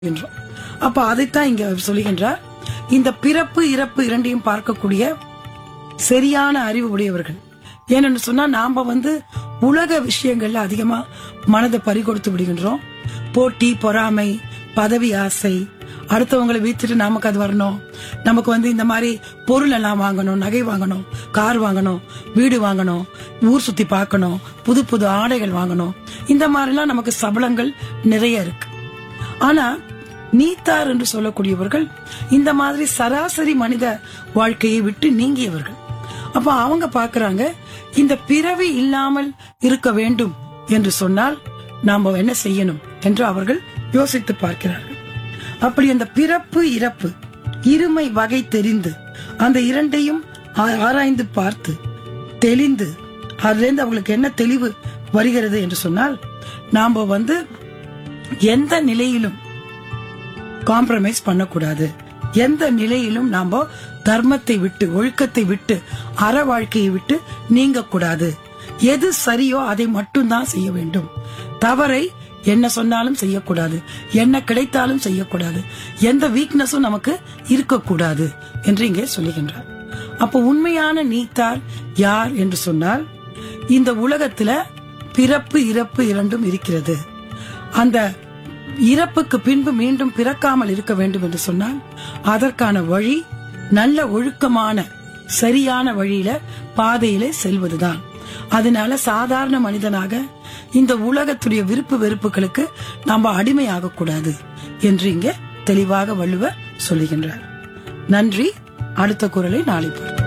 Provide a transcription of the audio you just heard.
என்றோம் அப்ப அதைத்தான் இங்க சொல்லுகின்றார் இந்த பிறப்பு இறப்பு இரண்டையும் பார்க்கக்கூடிய சரியான அறிவு உடையவர்கள் ஏனென்று சொன்னா நாம வந்து உலக விஷயங்கள்ல அதிகமா மனதை பறிகொடுத்து விடுகின்றோம் போட்டி பொறாமை பதவி ஆசை அடுத்தவங்களை வீத்துட்டு நமக்கு அது வரணும் நமக்கு வந்து இந்த மாதிரி பொருள் எல்லாம் வாங்கணும் நகை வாங்கணும் கார் வாங்கணும் வீடு வாங்கணும் ஊர் சுத்தி பார்க்கணும் புது புது ஆடைகள் வாங்கணும் இந்த மாதிரிலாம் நமக்கு சபலங்கள் நிறைய இருக்கு ஆனா நீத்தார் என்று சொல்லக்கூடியவர்கள் இந்த மாதிரி சராசரி மனித வாழ்க்கையை விட்டு நீங்கியவர்கள் அப்ப அவங்க பாக்குறாங்க இந்த பிறவி இல்லாமல் இருக்க வேண்டும் என்று சொன்னால் நாம என்ன செய்யணும் என்று அவர்கள் யோசித்து பார்க்கிறார்கள் அப்படி அந்த பிறப்பு இறப்பு இருமை வகை தெரிந்து அந்த இரண்டையும் ஆ- ஆராய்ந்து பார்த்து தெளிந்து அதிலிருந்து அவங்களுக்கு என்ன தெளிவு வருகிறது என்று சொன்னால் நாம வந்து எந்த நிலையிலும் காம்ப்ரமைஸ் பண்ணக்கூடாது எந்த நிலையிலும் நாம தர்மத்தை விட்டு ஒழுக்கத்தை விட்டு அற வாழ்க்கையை விட்டு நீங்க கூடாது எது சரியோ அதை மட்டும்தான் செய்ய வேண்டும் தவறை என்ன சொன்னாலும் செய்யக்கூடாது என்ன கிடைத்தாலும் செய்யக்கூடாது எந்த வீக்னஸும் நமக்கு இருக்கக்கூடாது என்று இங்கே சொல்லுகின்றார் அப்ப உண்மையான நீத்தார் யார் என்று சொன்னால் இந்த உலகத்துல பிறப்பு இறப்பு இரண்டும் இருக்கிறது அந்த இறப்புக்கு பின்பு மீண்டும் பிறக்காமல் இருக்க வேண்டும் என்று சொன்னால் அதற்கான வழி நல்ல ஒழுக்கமான சரியான வழியில பாதையிலே செல்வதுதான் அதனால சாதாரண மனிதனாக இந்த உலகத்துடைய விருப்பு வெறுப்புகளுக்கு நாம அடிமையாக கூடாது என்று இங்கே தெளிவாக வள்ளுவர் சொல்லுகின்றார் நன்றி அடுத்த குரலை நாளை பார்ப்போம்